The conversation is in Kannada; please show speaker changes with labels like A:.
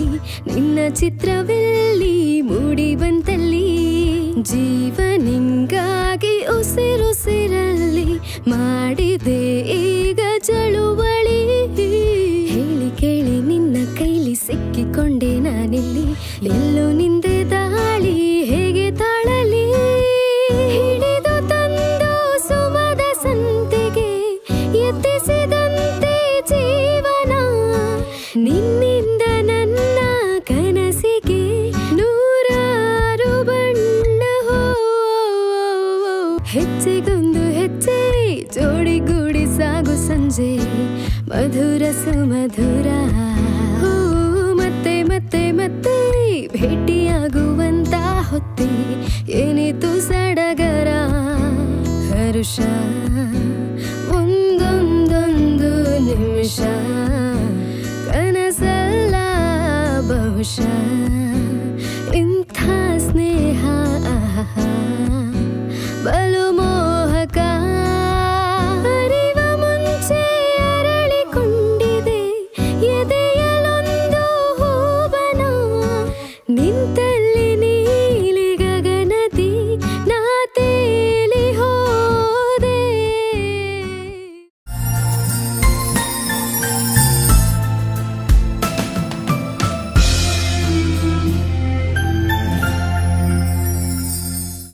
A: ನಿನ್ನ ಚಿತ್ರವೆಲ್ಲಿ ಮೂಡಿ ಬಂತಲ್ಲಿ ಜೀವ ನಿಂಗಾಗಿ ಉಸಿರುಸಿರಲ್ಲಿ ಮಾಡಿದೆ ಈಗ ಚಳುವಳಿ ಹೇಳಿ ಕೇಳಿ ನಿನ್ನ ಕೈಲಿ ಸಿಕ್ಕಿಕೊಂಡೆ ನಾನಿಲ್ಲಿ ಎಲ್ಲೋ ನಿಂದೆ ದಾಳಿ ಹೇಗೆ ತಾಳಲಿ ಹಿಡಿದು ತಂದು ಸುಮದ ಸಂತೆಗೆ ಎತ್ತಿಸಿದಂತೆ ಜೀವನ ನಿನ್ನಿಂದ ನನ್ನ ಕನಸಿಗೆ ನೂರಾರು ಬಣ್ಣ ಹೋ ಹೆಜ್ಜೆಗೊಂದು ಹೆಜ್ಜೆ ಜೋಡಿಗೂಡಿ ಸಾಗು ಸಂಜೆ ಮಧುರ ಸುಮಧುರ ಹೂ, ಮತ್ತೆ ಮತ್ತೆ ಮತ್ತೆ ಭೇಟಿಯಾಗುವಂತ ಹೊತ್ತೆ ಏನಿತು ಸಡಗರ ಹರುಷ ಒಂದೊಂದೊಂದು ನಿಮಿಷ ಕನಸಲ್ಲ ಬಹುಶಃ